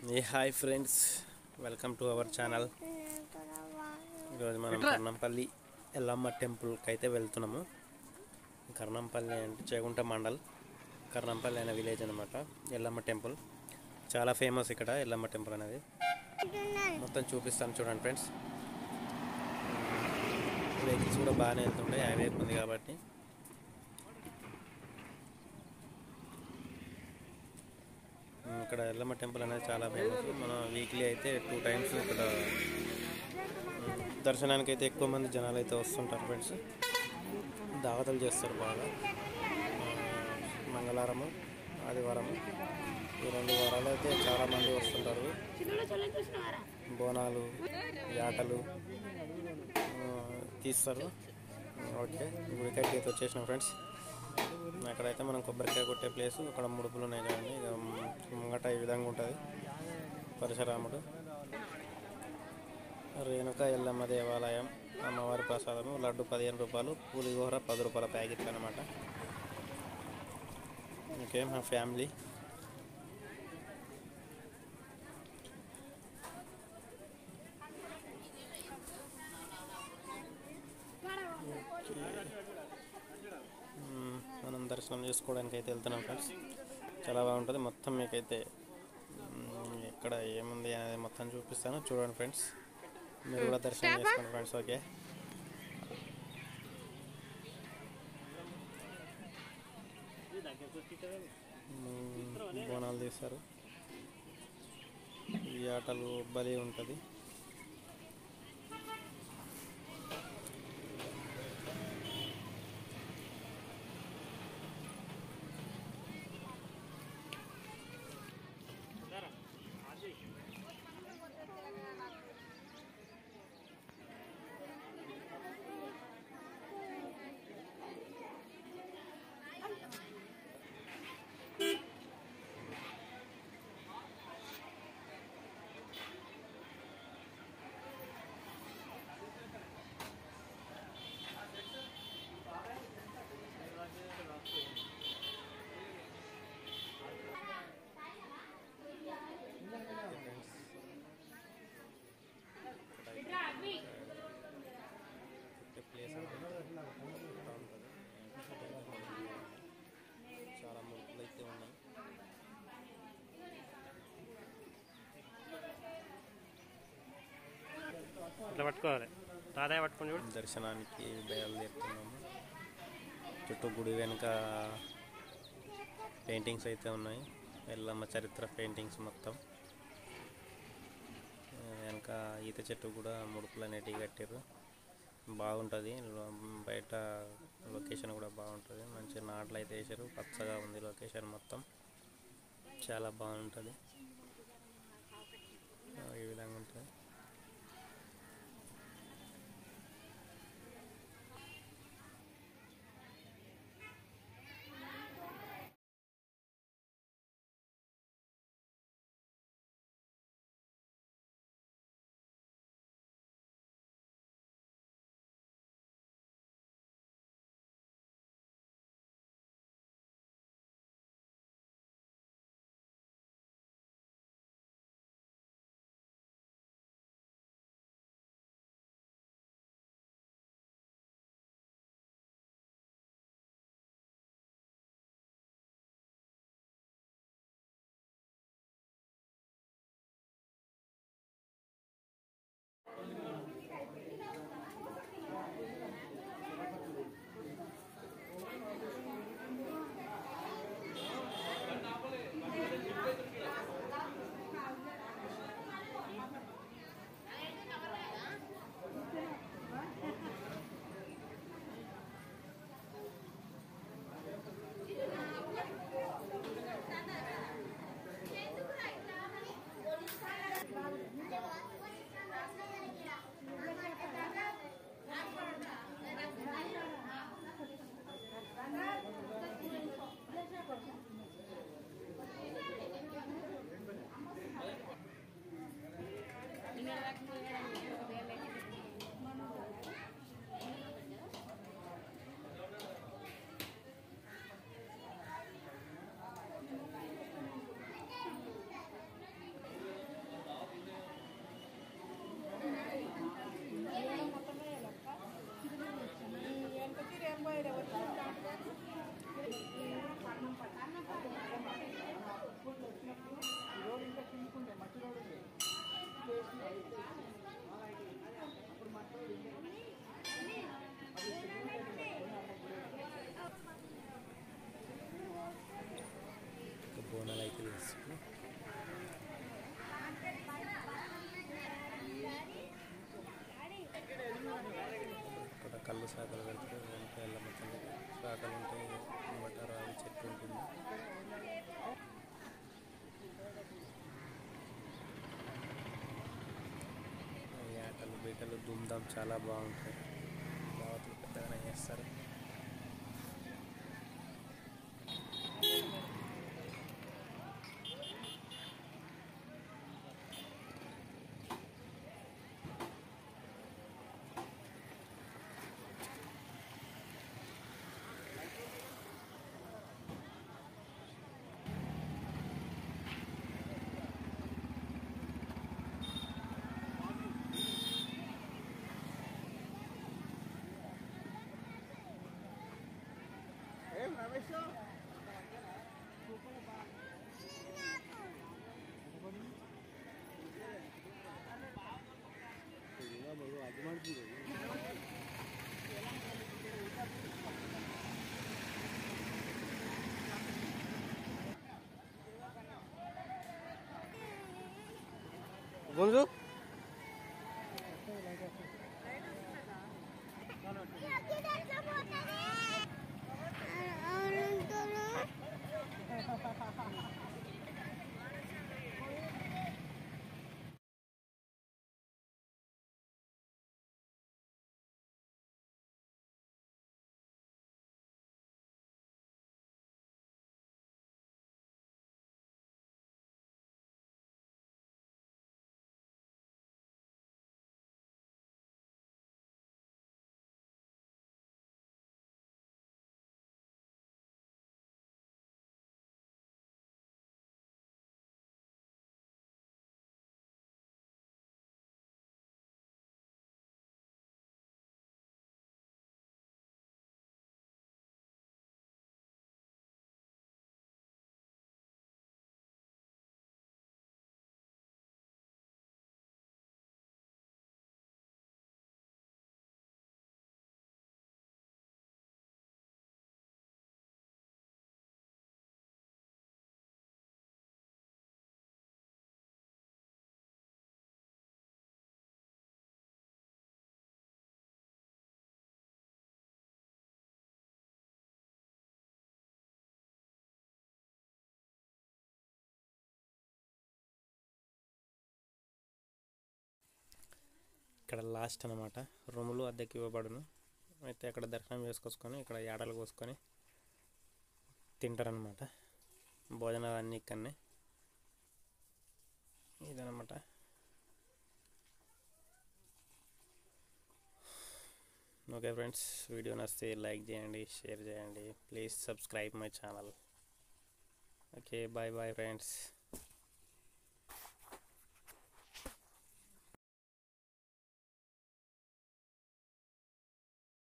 A hi friends welcome to our channel ఈరోజు మనం కర్ణంపల్లి ఎల్లమ్మ టెంపుల్కి అయితే వెళ్తున్నాము కర్ణంపల్లి అంటే చేగుంట మండల్ కర్ణంపల్లి అనే విలేజ్ అనమాట ఎల్లమ్మ టెంపుల్ చాలా ఫేమస్ ఇక్కడ ఎల్లమ్మ టెంపుల్ అనేది మొత్తం చూపిస్తాను చూడండి ఫ్రెండ్స్ వెహికల్స్ కూడా బాగానే వెళ్తుంటాయి హైవే ఉంది కాబట్టి ఉమ్, ఇక్కడ ఎల్లమ్మ టెంపుల్ అనేది చాలా ఫేమస్ మన వీక్లీ అయితే టూ టైమ్స్ ఇక్కడ ఉమ్, దర్శనానికి అయితే ఎక్కువ మంది జనాలు అయితే వస్తుంటారు ఫ్రెండ్స్ దావతలు చేస్తారు బాగా ఆ, మంగళవారము ఆదివారము ఈ రెండు వారాలు అయితే చాలా మంది వస్తుంటారు బోనాలు యాటలు ఆ, తీస్తారు ఓకే గుడికాయకి అయితే వచ్చేసినాం ఫ్రెండ్స్ అక్కడైతే మనం కొబ్బరికాయ కొట్టే ప్లేస్ అక్కడ ముడుపులు ఉన్నాయి కదండి ఇక ముంగట ఈ విధంగా ఉంటుంది పరశురాముడు రేణుక ఎల్లమ్మ దేవాలయం అమ్మవారి ప్రసాదము లడ్డు పదిహేను రూపాయలు పులిహోర పది రూపాయల ప్యాకెట్ అనమాట ఓకే మా ఫ్యామిలీ మ్మ్. మనం దర్శనం చేసుకోవడానికి అయితే వెళ్తున్నాం ఫ్రెండ్స్ చాలా బాగుంటుంది మొత్తం మీకైతే మ్మ్, ఎక్కడ ఏముంది అనేది మొత్తం చూపిస్తాను చూడండి ఫ్రెండ్స్ మీరు కూడా దర్శనం చేసుకోండి ఫ్రెండ్స్ ఓకే మ్మ్, బోనాలు తీస్తారు ఈ ఆటలు బలి ఉంటుంది ప్లేస్ చాలా ముడుపులు అయితే ఉన్నాయి ఇట్లా పట్టుకోవాలి తాతయ్య పట్టుకొని చూడు దర్శనానికి బయలుదేరుతున్నాము చుట్టూ గుడి వెనుక పెయింటింగ్స్ అయితే ఉన్నాయి ఎల్లమ్మ చరిత్ర పెయింటింగ్స్ మొత్తం ఆ, వెనక ఈత చెట్టు కూడా ముడుపులు అనేటివి కట్టారు బాగుంటుంది లో- బయట లొకేషన్ కూడా బాగుంటుంది మంచి నాట్లు అయితే వేసారు పచ్చగా ఉంది లొకేషన్ మొత్తం చాలా బాగుంటుంది ఆ, ఈ విధంగా ఉంటుంది రెండు శాఖలు వెళ్తే వెనక ఎల్లమ్మ తల్లికి శాఖలు ఉంటాయి బట్ట రావి చెట్టు ఉంటుంది ఈ ఆటలు బీటలు దుమ్దాం చాలా బాగుంటాయి దావతులు పెద్దగానే చేస్తారు గుంజు ఇక్కడ లాస్ట్ అనమాట రూములు అద్దెకి ఇవ్వబడును అయితే అక్కడ దర్శనం చేసుకొసుకొని ఇక్కడ ఏడలు కోసుకొని తింటారనమాట భోజనాలు అన్నీ ఇక్కడనే ఇదనమాట ఓకే ఫ్రెండ్స్ వీడియో నచ్చితే లైక్ చేయండి షేర్ చేయండి please subscribe my channel okay bye bye friends